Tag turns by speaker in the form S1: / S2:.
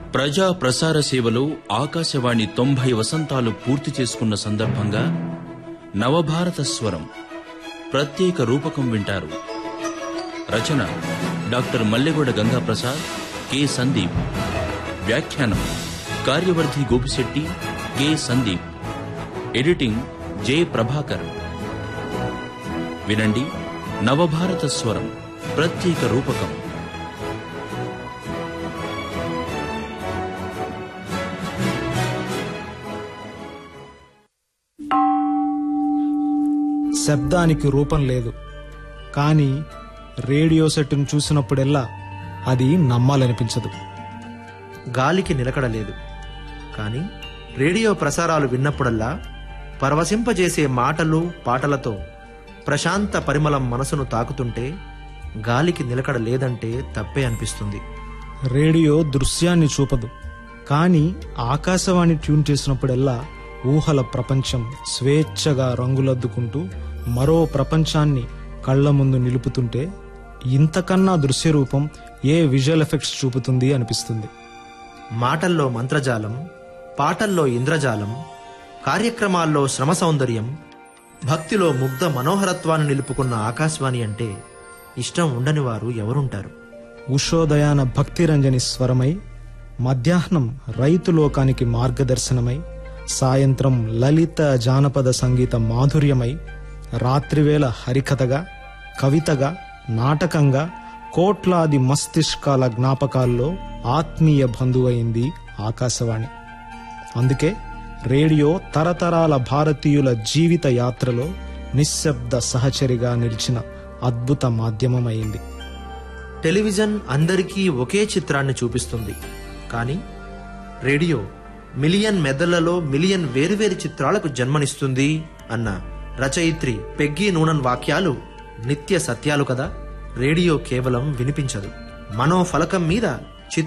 S1: ప్రజా ప్రసార సేవలో ఆకాశవాణి తొంభై వసంతాలు పూర్తి చేసుకున్న సందర్భంగా నవభారత స్వరం ప్రత్యేక రూపకం వింటారు రచన డాక్టర్ మల్లెగూడ గంగాప్రసాద్ కె సందీప్ వ్యాఖ్యానం కార్యవర్ధి Gopishetti K Sandeep editing J Prabhakar వినండి నవభారత స్వరం ప్రత్యేక రూపకం
S2: శబ్దానికి రూపం లేదు కానీ రేడియో సెట్ను చూసినప్పుడెల్లా అది నమ్మాలనిపించదు
S3: గాలికి నిలకడ లేదు కానీ రేడియో ప్రసారాలు విన్నప్పుడల్లా పరవశింపజేసే మాటలు పాటలతో ప్రశాంత పరిమళం మనసును తాకుతుంటే గాలికి నిలకడ లేదంటే తప్పే అనిపిస్తుంది
S2: రేడియో దృశ్యాన్ని చూపదు కానీ ఆకాశవాణి ట్యూన్ చేసినప్పుడెల్లా ఊహల ప్రపంచం స్వేచ్ఛగా రంగులద్దుకుంటూ మరో ప్రపంచాన్ని కళ్ళ ముందు నిలుపుతుంటే ఇంతకన్నా దృశ్య రూపం ఏ విజువల్ ఎఫెక్ట్స్ చూపుతుంది అనిపిస్తుంది
S3: మాటల్లో మంత్రజాలం పాటల్లో ఇంద్రజాలం కార్యక్రమాల్లో శ్రమ సౌందర్యం భక్తిలో ముగ్ధ మనోహరత్వాన్ని నిలుపుకున్న ఆకాశవాణి అంటే ఇష్టం ఉండని వారు ఎవరుంటారు
S2: ఉషోదయాన భక్తిరంజని స్వరమై మధ్యాహ్నం రైతు లోకానికి మార్గదర్శనమై సాయంత్రం లలిత జానపద సంగీత మాధుర్యమై రాత్రివేళ హరికథగా కవితగా నాటకంగా కోట్లాది మస్తిష్కాల జ్ఞాపకాల్లో ఆత్మీయ బంధువైంది ఆకాశవాణి అందుకే రేడియో తరతరాల భారతీయుల జీవిత యాత్రలో నిశ్శబ్ద సహచరిగా నిలిచిన అద్భుత మాధ్యమమైంది
S3: టెలివిజన్ అందరికీ ఒకే చిత్రాన్ని చూపిస్తుంది కానీ రేడియో మిలియన్ మెదళ్లలో మిలియన్ వేరువేరు చిత్రాలకు జన్మనిస్తుంది అన్న రచయిత్రి పెగ్గీ నూనన్ వాక్యాలు నిత్య సత్యాలు కదా రేడియో కేవలం వినిపించదు మనో ఫలకం మీద